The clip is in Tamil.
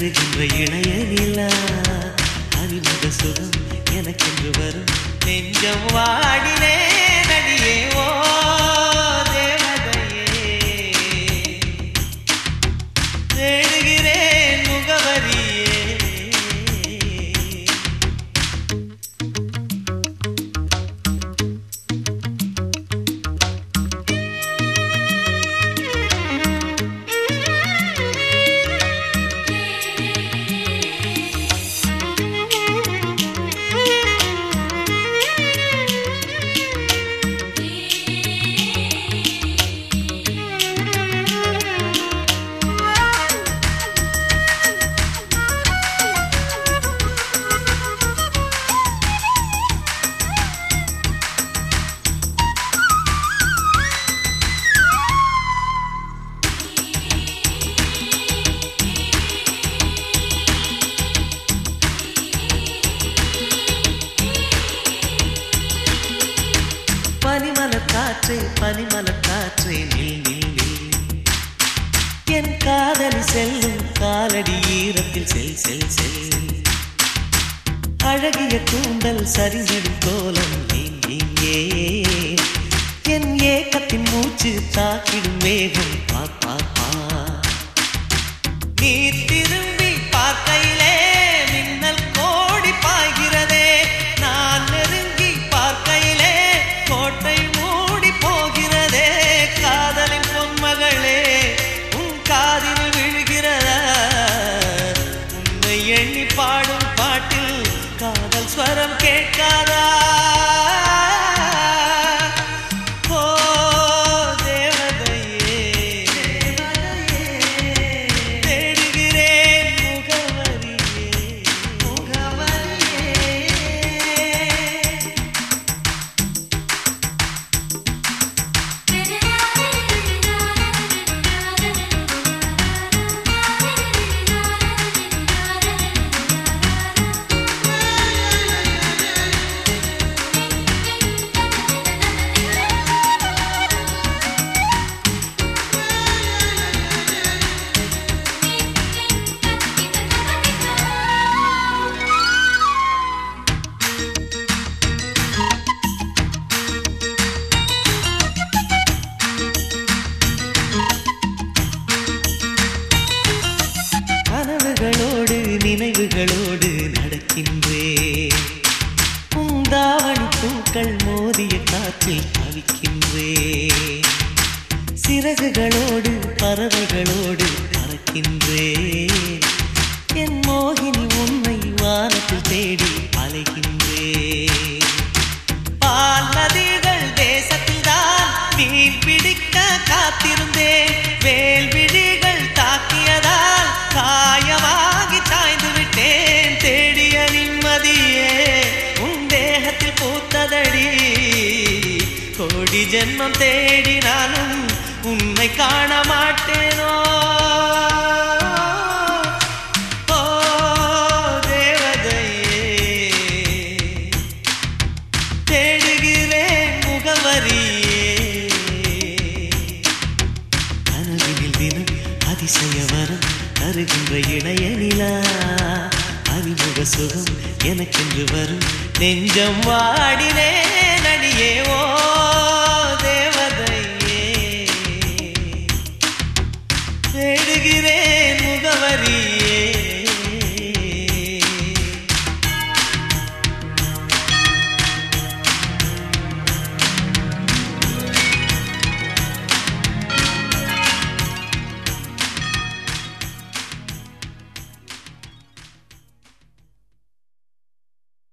தருகின்ற இளைய நிலா அறிமுக சுகம் எனக்கென்று வரும் நெஞ்சம் வாடினே நடியே ஓ தேவதையே தேடுகிறேன் முகவரியே பனிமலர் காற்றே பனிமலர் காற்றே நில் நில் நில் என் காதலி செல்லும் காலடி ஈரத்தில் செல் செல் செல் அழகிய கூந்தல் சரிஞ்சிடும் கோலம் ஏன் ஏன் ஏன் என் ஏக்கத்தின் மூச்சு தாக்கிடும் வேகம் பா பா பா நீ திரும்பி பார்க்கையிலே மின்னல் கோடி பாய்கிறதே நான் நெருங்கி பார்க்கையிலே கோட்டை மூடி போகிறதே காதலின் பொன்மகளே உன் காதில் விழுகிறதா உன்னை எண்ணி பாடும் பாட்டில் காதல் ஸ்வரம் கேட்காதா ஓ தேவதையே தேடுகிறேன் முகவரியே முகவரியே கனவுகளோடு நினைவுகளோடு நடக்கின்றேன் பூந்தாவணி பூக்கள் மோதிய காற்றில் தவிக்கின்றேன் சிறகுகளோடு பறவைகளோடு பறக்கின்றேன் என் மோகினி உன்னை வானத்தில் தேடி அலைகின்றேன் பால் நதிகள் தேசத்தில் தான் மீன் பிடிக்க காத்திருந்தேன் வேல் விழிகள் தாக்கியதால் காயமாகி சாய்ந்து விட்டேன் தேடிய நிம்மதியே உன் தேகத்தில் பூத்ததடி கோடி ஜென்மம் தேடினாலும் உன்னை காண மாட்டேனோ ஓ தேவதையே தேடுகிறேன் முகவரியே கனவினில் தினம் அதிசய வரம் தருகின்ற இளைய நிலா அறிமுக சுகம் எனக்கென்று வரும் நெஞ்சம் வாடினே நடியே ஓ தேவதையே தேடுகிறேன்